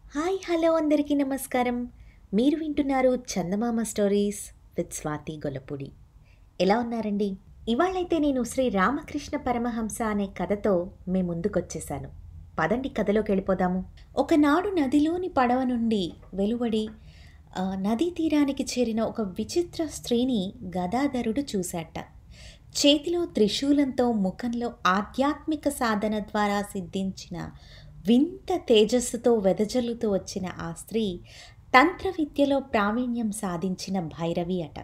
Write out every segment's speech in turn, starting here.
hi hello అందరికీ నమస్కారం మీరు వింటున్నారు చందమామ స్టోరీస్ విత్ స్వాతి గొల్లపూడి ఎలా ఉన్నారండి ఇవాళైతే నేను శ్రీ రామకృష్ణ పరమహంస అనే కథతో మీ ముందుకొచ్చేసాను పదండి కథలోకి వెళ్ళిపోదాము ఒకనాడు నదిలోని పడవ నుండి వెలువడి ఆ, నదీ తీరానికి చేరిన ఒక విచిత్ర స్త్రీని గదాధరుడు చూశాట చేతిలో త్రిశూలంతో ముఖంలో ఆధ్యాత్మిక సాధన ద్వారా సిద్ధించిన వింత తేజస్సుతో వెదజల్లుతూ వచ్చిన ఆ స్త్రీ తంత్ర విద్యలో ప్రావీణ్యం సాధించిన భైరవి అట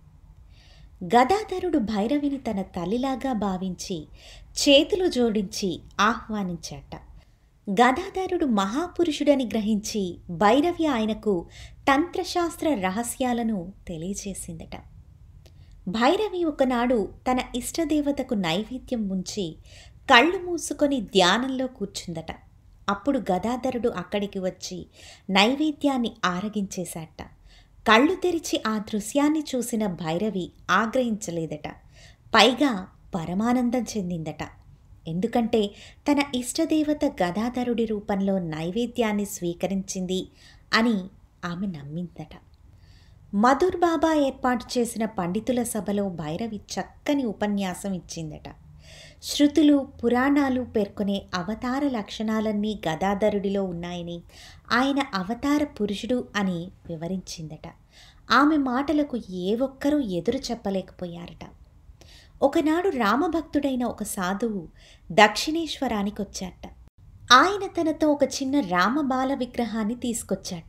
గదాధరుడు భైరవిని తన తల్లిలాగా భావించి చేతులు జోడించి ఆహ్వానించాట గదాధరుడు మహాపురుషుడని గ్రహించి భైరవి ఆయనకు తంత్రశాస్త్ర రహస్యాలను తెలియజేసిందట భైరవి ఒకనాడు తన ఇష్టదేవతకు నైవేద్యం ఉంచి కళ్ళు మూసుకొని ధ్యానంలో కూర్చుందట అప్పుడు గదాధరుడు అక్కడికి వచ్చి నైవేద్యాన్ని ఆరగించేశాట కళ్ళు తెరిచి ఆ దృశ్యాన్ని చూసిన భైరవి ఆగ్రహించలేదట పైగా పరమానందం చెందిందట ఎందుకంటే తన ఇష్టదేవత గదాధరుడి రూపంలో నైవేద్యాన్ని స్వీకరించింది అని ఆమె నమ్మిందట మధుర్ బాబా ఏర్పాటు చేసిన పండితుల సభలో భైరవి చక్కని ఉపన్యాసం ఇచ్చిందట శృతులు పురాణాలు పేర్కొనే అవతార లక్షణాలన్నీ గదాధరుడిలో ఉన్నాయని ఆయన అవతార పురుషుడు అని వివరించిందట ఆమె మాటలకు ఏ ఒక్కరూ ఎదురు చెప్పలేకపోయారట ఒకనాడు రామభక్తుడైన ఒక సాధువు దక్షిణేశ్వరానికి వచ్చాట ఆయన తనతో ఒక చిన్న రామబాల విగ్రహాన్ని తీసుకొచ్చాట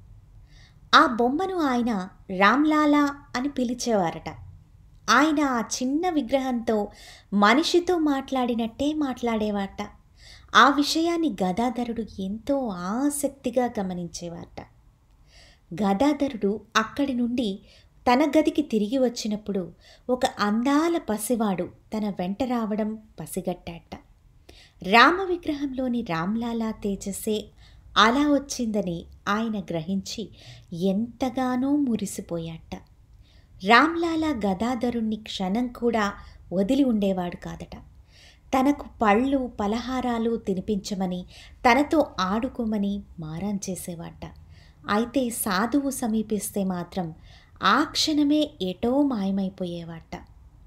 ఆ బొమ్మను ఆయన రామ్లాలా అని పిలిచేవారట ఆయన ఆ చిన్న విగ్రహంతో మనిషితో మాట్లాడినట్టే మాట్లాడేవాట ఆ విషయాన్ని గదాధరుడు ఎంతో ఆసక్తిగా గమనించేవాట గదాధరుడు అక్కడి నుండి తన గదికి తిరిగి వచ్చినప్పుడు ఒక అందాల పసివాడు తన వెంట రావడం పసిగట్టాట రామ విగ్రహంలోని రామ్లాలా తేజస్సే అలా వచ్చిందని ఆయన గ్రహించి ఎంతగానో మురిసిపోయాట రామ్లాలా గదాధరుణ్ణి క్షణం కూడా వదిలి ఉండేవాడు కాదట తనకు పళ్ళు పలహారాలు తినిపించమని తనతో ఆడుకోమని మారం చేసేవాట అయితే సాధువు సమీపిస్తే మాత్రం ఆ క్షణమే ఎటో మాయమైపోయేవాట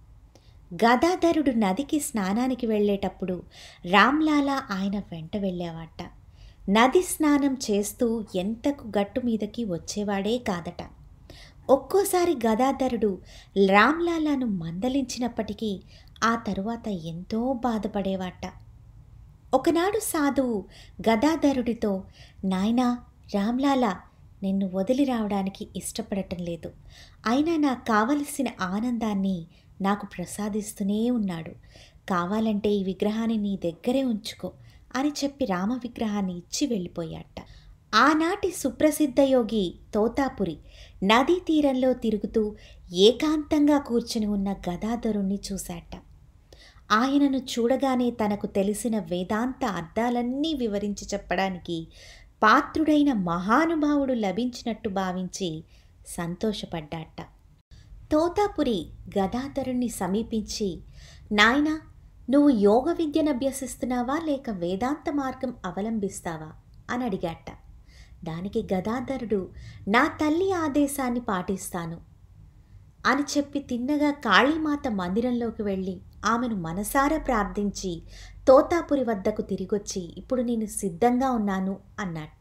గదాధరుడు నదికి స్నానానికి వెళ్ళేటప్పుడు రామ్లాలా ఆయన వెంట వెళ్ళేవాట నది స్నానం చేస్తూ ఎంతకు గట్టు మీదకి వచ్చేవాడే కాదట ఒక్కోసారి గదాధరుడు రామ్లాలాను మందలించినప్పటికీ ఆ తరువాత ఎంతో బాధపడేవాట ఒకనాడు సాధువు గదాధరుడితో నాయనా రామ్లాలా నిన్ను వదిలి రావడానికి ఇష్టపడటం లేదు అయినా నాకు కావలసిన ఆనందాన్ని నాకు ప్రసాదిస్తూనే ఉన్నాడు కావాలంటే ఈ విగ్రహాన్ని నీ దగ్గరే ఉంచుకో అని చెప్పి రామ విగ్రహాన్ని ఇచ్చి వెళ్ళిపోయాట ఆనాటి సుప్రసిద్ధ యోగి తోతాపురి నదీ తీరంలో తిరుగుతూ ఏకాంతంగా కూర్చుని ఉన్న గదాధరుణ్ణి చూశాట ఆయనను చూడగానే తనకు తెలిసిన వేదాంత అర్థాలన్నీ వివరించి చెప్పడానికి పాత్రుడైన మహానుభావుడు లభించినట్టు భావించి సంతోషపడ్డాట తోతాపురి గదాధరుణ్ణి సమీపించి నాయనా నువ్వు యోగ విద్యను అభ్యసిస్తున్నావా లేక వేదాంత మార్గం అవలంబిస్తావా అని అడిగాట దానికి గదాధరుడు నా తల్లి ఆదేశాన్ని పాటిస్తాను అని చెప్పి తిన్నగా కాళీమాత మందిరంలోకి వెళ్ళి ఆమెను మనసారా ప్రార్థించి తోతాపురి వద్దకు తిరిగొచ్చి ఇప్పుడు నేను సిద్ధంగా ఉన్నాను అన్నట్ట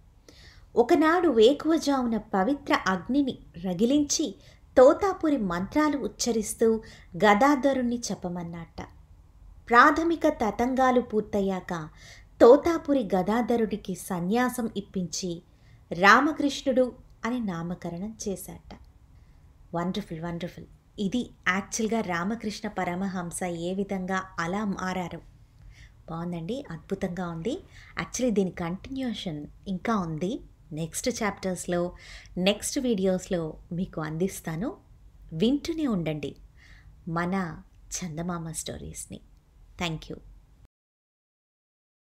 ఒకనాడు వేకువజామున పవిత్ర అగ్నిని రగిలించి తోతాపురి మంత్రాలు ఉచ్చరిస్తూ గదాధరుణ్ణి చెప్పమన్నట్ట ప్రాథమిక తతంగాలు పూర్తయ్యాక తోతాపురి గదాధరుడికి సన్యాసం ఇప్పించి రామకృష్ణుడు అని నామకరణం చేశాట వండర్ఫుల్ వండర్ఫుల్ ఇది యాక్చువల్గా రామకృష్ణ పరమహంస ఏ విధంగా అలా మారారు బాగుందండి అద్భుతంగా ఉంది యాక్చువల్లీ దీని కంటిన్యూషన్ ఇంకా ఉంది నెక్స్ట్ చాప్టర్స్లో నెక్స్ట్ వీడియోస్లో మీకు అందిస్తాను వింటూనే ఉండండి మన చందమామ స్టోరీస్ని థ్యాంక్ యూ